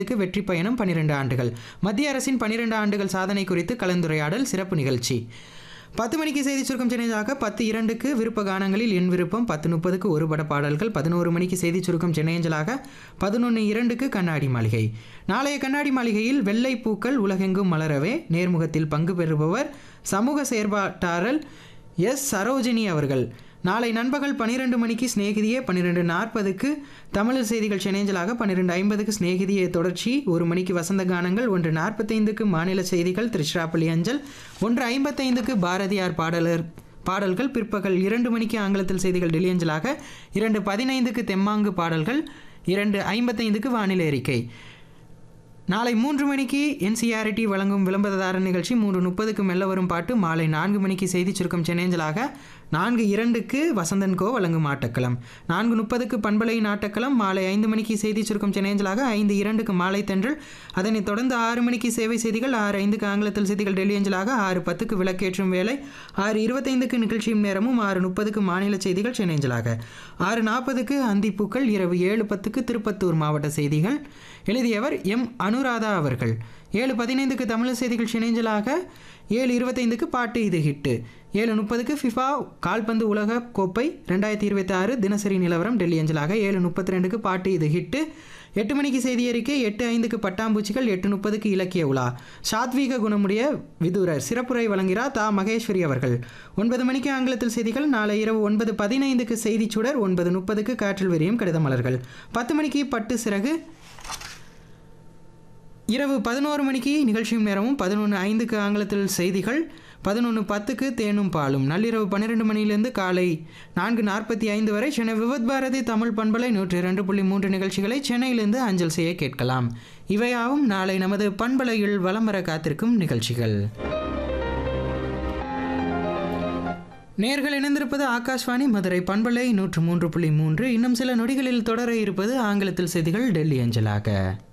க்கு வெற்றி பயணம் பன்னிரண்டு ஆண்டுகள் மத்திய அரசின் பன்னிரண்டு ஆண்டுகள் சாதனை குறித்து கலந்துரையாடல் சிறப்பு நிகழ்ச்சி பத்து மணிக்கு செய்தி சுருக்கம் சென்னையாக பத்து இரண்டுக்கு விருப்ப கானங்களில் என் விருப்பம் பத்து முப்பதுக்கு ஒரு பட பாடல்கள் பதினோரு மணிக்கு செய்தி சுருக்கம் சென்னையஞ்சலாக பதினொன்று இரண்டுக்கு கண்ணாடி மாளிகை நாளைய கண்ணாடி மாளிகையில் வெள்ளை பூக்கள் உலகெங்கும் மலரவே நேர்முகத்தில் பங்கு பெறுபவர் சமூக செயற்பாட்டாளர் எஸ் சரோஜினி அவர்கள் நாளை நண்பகல் பன்னிரெண்டு மணிக்கு சிநேகிதியே பன்னிரெண்டு நாற்பதுக்கு தமிழர் செய்திகள் செனேஞ்சலாக பன்னிரெண்டு ஐம்பதுக்கு சிநேகிதியே தொடர்ச்சி ஒரு மணிக்கு வசந்த கானங்கள் ஒன்று நாற்பத்தைந்துக்கு மாநில செய்திகள் திருச்சிராப்பள்ளி அஞ்சல் ஒன்று ஐம்பத்தைந்துக்கு பாரதியார் பாடலர் பாடல்கள் பிற்பகல் இரண்டு மணிக்கு ஆங்கிலத்தில் செய்திகள் டெல்லி அஞ்சலாக இரண்டு பதினைந்துக்கு தெம்மாங்கு பாடல்கள் இரண்டு ஐம்பத்தைந்துக்கு வானிலை அறிக்கை நாளை மூன்று மணிக்கு என்சிஆர்டி வழங்கும் விளம்பரதாரர் நிகழ்ச்சி மூன்று முப்பதுக்கு மெல்ல வரும் பாட்டு மாலை நான்கு மணிக்கு செய்தி சுருக்கம் சென்னேஞ்சலாக நான்கு இரண்டுக்கு வசந்தன் கோ வழங்கும் ஆட்டக்களம் நான்கு முப்பதுக்கு பண்பலை நாட்டக்களம் மாலை ஐந்து மணிக்கு செய்தி சுருக்கம் சென்னேஞ்சலாக ஐந்து இரண்டுக்கு மாலை தென்றல் அதனைத் தொடர்ந்து ஆறு மணிக்கு சேவை செய்திகள் ஆறு ஐந்துக்கு ஆங்கிலத்தில் செய்திகள் டெல்லி அஞ்சலாக ஆறு பத்துக்கு விளக்கேற்றும் வேலை ஆறு இருபத்தைந்துக்கு நிகழ்ச்சியும் நேரமும் ஆறு முப்பதுக்கு மாநில செய்திகள் சென்னேஞ்சலாக ஆறு நாற்பதுக்கு அந்திப்பூக்கள் இரவு ஏழு பத்துக்கு திருப்பத்தூர் மாவட்ட செய்திகள் எழுதியவர் எம் அனுராதா அவர்கள் ஏழு பதினைந்துக்கு தமிழ் செய்திகள் சிணைஞ்சலாக ஏழு இருபத்தைந்துக்கு பாட்டு இது ஹிட்டு ஏழு முப்பதுக்கு ஃபிஃபா கால்பந்து உலக கோப்பை ரெண்டாயிரத்தி இருபத்தி ஆறு தினசரி நிலவரம் டெல்லி அஞ்சலாக ஏழு முப்பத்தி ரெண்டுக்கு பாட்டு இது ஹிட்டு எட்டு மணிக்கு செய்தி அறிக்கை எட்டு ஐந்துக்கு பட்டாம்பூச்சிகள் எட்டு முப்பதுக்கு இலக்கிய உலா சாத்வீக குணமுடைய விதுரர் சிறப்புரை வழங்குகிறார் தா மகேஸ்வரி அவர்கள் ஒன்பது மணிக்கு ஆங்கிலத்தில் செய்திகள் நாளை இரவு ஒன்பது பதினைந்துக்கு செய்திச் சுடர் ஒன்பது முப்பதுக்கு காற்றில் விரியும் கடித மலர்கள் பத்து மணிக்கு பட்டு சிறகு இரவு பதினோரு மணிக்கு நிகழ்ச்சியும் நேரமும் பதினொன்று ஐந்துக்கு ஆங்கிலத்தில் செய்திகள் பதினொன்று பத்துக்கு தேனும் பாலும் நள்ளிரவு பன்னிரெண்டு மணியிலிருந்து காலை நான்கு நாற்பத்தி ஐந்து வரை சென்னை விவத் பாரதி தமிழ் பண்பலை நூற்றி இரண்டு புள்ளி மூன்று நிகழ்ச்சிகளை சென்னையிலிருந்து அஞ்சல் செய்ய கேட்கலாம் இவையாவும் நாளை நமது பண்பலையில் வலம் வர காத்திருக்கும் நிகழ்ச்சிகள் நேர்கள் இணைந்திருப்பது ஆகாஷ்வாணி மதுரை பண்பலை நூற்று மூன்று புள்ளி மூன்று இன்னும் சில நொடிகளில் தொடர இருப்பது ஆங்கிலத்தில் செய்திகள் டெல்லி அஞ்சலாக